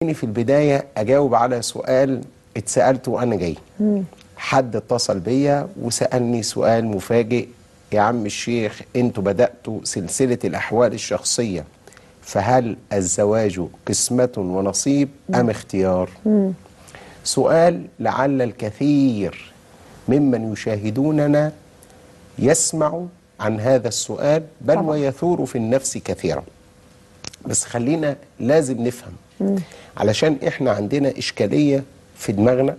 في البداية أجاوب على سؤال اتسألته وأنا جاي حد اتصل بيا وسألني سؤال مفاجئ يا عم الشيخ انتوا بدأتوا سلسلة الأحوال الشخصية فهل الزواج قسمة ونصيب أم اختيار سؤال لعل الكثير ممن يشاهدوننا يسمع عن هذا السؤال بل طبعا. ويثور في النفس كثيرا بس خلينا لازم نفهم علشان احنا عندنا إشكالية في دماغنا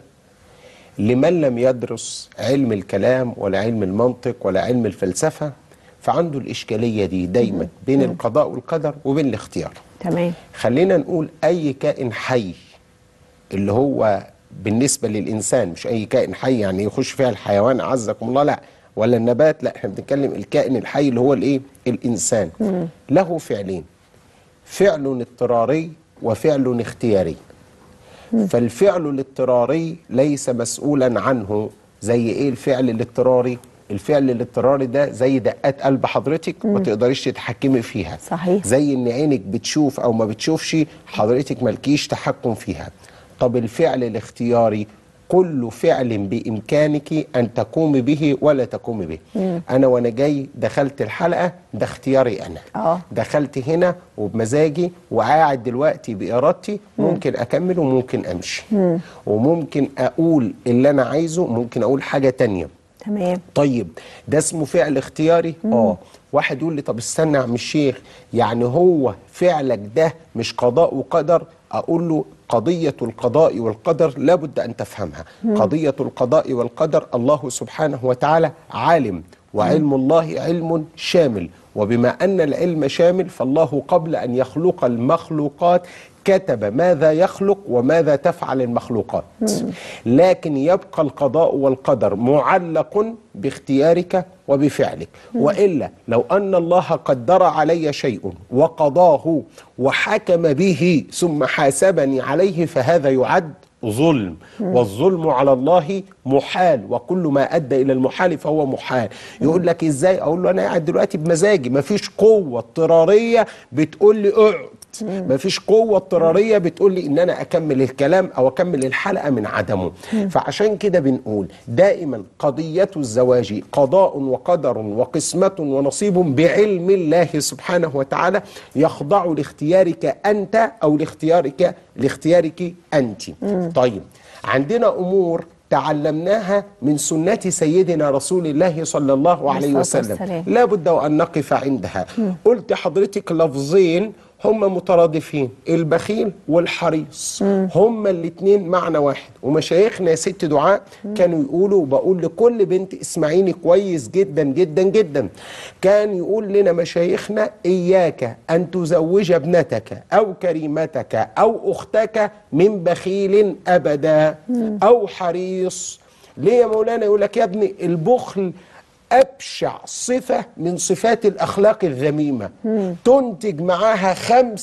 لمن لم يدرس علم الكلام ولا علم المنطق ولا علم الفلسفة فعنده الإشكالية دي دايما بين القضاء والقدر وبين الاختيار تمام خلينا نقول أي كائن حي اللي هو بالنسبة للإنسان مش أي كائن حي يعني يخش فيها الحيوان أعزكم الله لا ولا النبات لا احنا بنتكلم الكائن الحي اللي هو الايه الإنسان له فعلين فعل اضطراري وفعل اختياري فالفعل الاضطراري ليس مسؤولا عنه زي ايه الفعل الاضطراري الفعل الاضطراري ده زي دقات قلب حضرتك ما تقدريش تتحكمي فيها صحيح. زي ان عينك بتشوف او ما بتشوفش حضرتك مالكيش تحكم فيها طب الفعل الاختياري كل فعل بامكانك ان تقومي به ولا تقومي به انا وانا جاي دخلت الحلقه ده اختياري انا آه. دخلت هنا وبمزاجي وقاعد دلوقتي بإرادتي ممكن أكمل وممكن أمشي وممكن أقول اللي أنا عايزه ممكن أقول حاجة تانية تمام طيب ده اسمه فعل اختياري اه واحد يقول لي طب استنى يا عم الشيخ يعني هو فعلك ده مش قضاء وقدر اقول له قضية القضاء والقدر لابد ان تفهمها قضية القضاء والقدر الله سبحانه وتعالى عالم وعلم الله علم شامل وبما ان العلم شامل فالله قبل ان يخلق المخلوقات كتب ماذا يخلق وماذا تفعل المخلوقات لكن يبقى القضاء والقدر معلق باختيارك وبفعلك والا لو ان الله قدر علي شيء وقضاه وحكم به ثم حاسبني عليه فهذا يعد ظلم والظلم على الله محال وكل ما ادى الى المحال فهو محال يقول لك ازاي اقول له انا قاعد دلوقتي بمزاجي مفيش قوه اضطراريه بتقول لي اقعد مفيش قوه اضطراريه بتقول لي ان انا اكمل الكلام او اكمل الحلقه من عدمه فعشان كده بنقول دائما قضيه الزواج قضاء وقدر وقسمه ونصيب بعلم الله سبحانه وتعالى يخضع لاختيارك انت او لاختيارك لاختيارك انت طيب عندنا امور تعلمناها من سنة سيدنا رسول الله صلى الله عليه الصلاة وسلم والسلام. لا بد وأن نقف عندها قلت حضرتك لفظين هما مترادفين البخيل والحريص هما الاثنين معنى واحد ومشايخنا يا ست دعاء كانوا يقولوا بقول لكل بنت اسمعيني كويس جدا جدا جدا كان يقول لنا مشايخنا إياك أن تزوج ابنتك أو كريمتك أو أختك من بخيل أبدا أو حريص ليه يا مولانا يقول لك يا ابني البخل أبشع صفة من صفات الأخلاق الذميمة تنتج معاها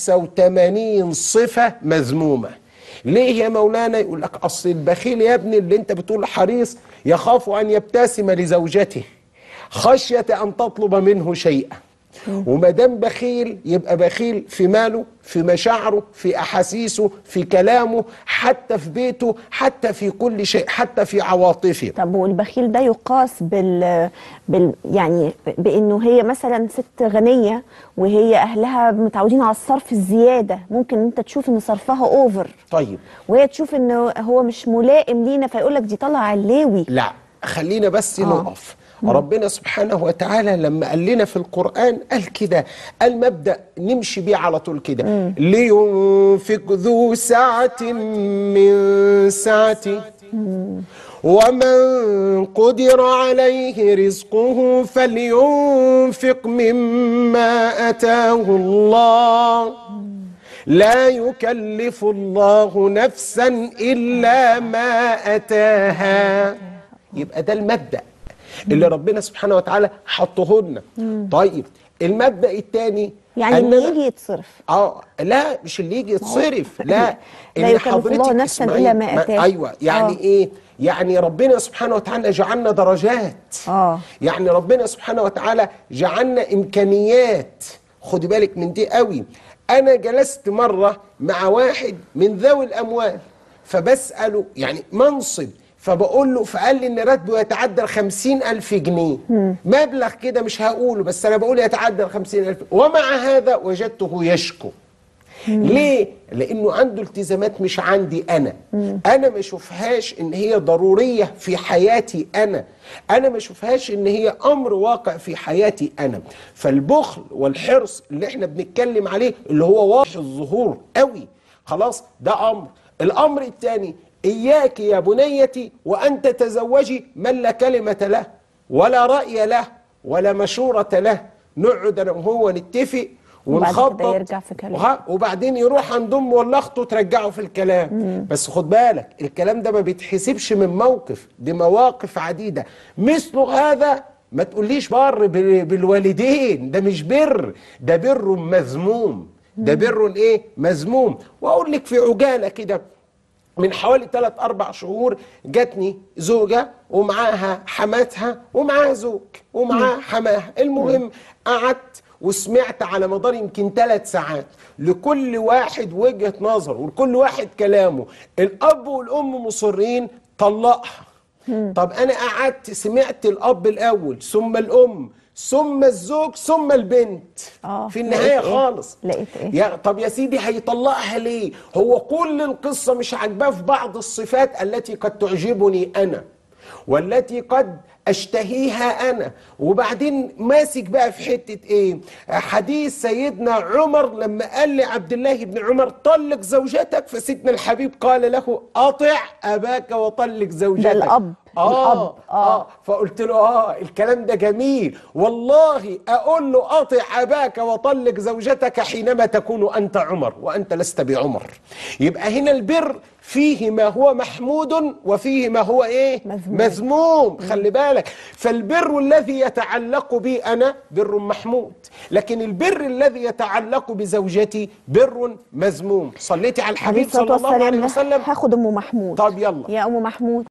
85 صفة مذمومة ليه يا مولانا يقول لك أصل البخيل يا ابني اللي انت بتقول حريص يخاف أن يبتسم لزوجته خشية أن تطلب منه شيئا وما دام بخيل يبقى بخيل في ماله في مشاعره في احاسيسه في كلامه حتى في بيته حتى في كل شيء حتى في عواطفه طب والبخيل ده يقاس بال, بال يعني بانه هي مثلا ست غنيه وهي اهلها متعودين على الصرف الزياده ممكن انت تشوف ان صرفها اوفر طيب وهي تشوف ان هو مش ملائم لينا فيقول لك دي طالعه علاوي لا خلينا بس آه. نقف ربنا سبحانه وتعالى لما قال لنا في القرآن قال كده المبدأ نمشي بيه على طول كده لينفق ذو سعة من سعته ومن قدر عليه رزقه فلينفق مما أتاه الله لا يكلف الله نفسا إلا ما أتاها يبقى ده المبدأ اللي ربنا سبحانه وتعالى حطه لنا طيب المبدأ الثاني يعني اللي يجي يتصرف اه لا مش اللي يجي يتصرف لا لا اللي يكلف الله حضرتك نفساً اسمعي- إلا ما آتاه. ايوه يعني آه. ايه يعني ربنا سبحانه وتعالى جعلنا درجات آه. يعني ربنا سبحانه وتعالى جعلنا امكانيات خدي بالك من دي قوي انا جلست مره مع واحد من ذوي الاموال فبساله يعني منصب فبقول له فقال لي ان راتبه يتعدى ال 50000 جنيه مبلغ كده مش هقوله بس انا بقول يتعدى ال 50000 ومع هذا وجدته يشكو ليه؟ لانه عنده التزامات مش عندي انا انا ما اشوفهاش ان هي ضروريه في حياتي انا انا ما اشوفهاش ان هي امر واقع في حياتي انا فالبخل والحرص اللي احنا بنتكلم عليه اللي هو واضح الظهور قوي خلاص ده امر الامر الثاني اياك يا بنيتي وان تتزوجي من لا كلمه له ولا راي له ولا مشوره له نقعد انا وهو نتفق وبعد كده ونخبط يرجع في كلامه. وها- وبعدين يروح عند امه ولا اخته ترجعه في الكلام بس خد بالك الكلام ده ما بيتحسبش من موقف دي مواقف عديده مثل هذا ما تقوليش بر بال- بالوالدين ده مش بر ده بر مذموم ده بر ايه مذموم واقول لك في عجاله كده من حوالي 3 4 شهور جاتني زوجه ومعاها حماتها ومعاها زوج ومعاها حماها المهم قعدت وسمعت على مدار يمكن ثلاث ساعات لكل واحد وجهة نظر ولكل واحد كلامه الأب والأم مصرين طلقها طب أنا قعدت سمعت الأب الأول ثم الأم ثم الزوج ثم البنت آه، في لقيت النهاية إيه؟ خالص لقيت إيه؟ يا طب يا سيدي هيطلقها ليه هو كل القصة مش عاجباه في بعض الصفات التي قد تعجبني أنا والتي قد اشتهيها انا وبعدين ماسك بقى في حته ايه حديث سيدنا عمر لما قال لعبد الله بن عمر طلق زوجتك فسيدنا الحبيب قال له اطع اباك وطلق زوجتك ده الأب، آه, الأب، آه, آه. اه فقلت له اه الكلام ده جميل والله اقول له اطع اباك وطلق زوجتك حينما تكون انت عمر وانت لست بعمر يبقى هنا البر فيه ما هو محمود وفيه ما هو ايه مذموم. مذموم خلي بالك فالبر الذي يتعلق بي انا بر محمود لكن البر الذي يتعلق بزوجتي بر مذموم صليتي على عليه الحبيب الصلاه صلى الله عليه والسلام وسلم هاخد ام محمود طب يلا يا ام محمود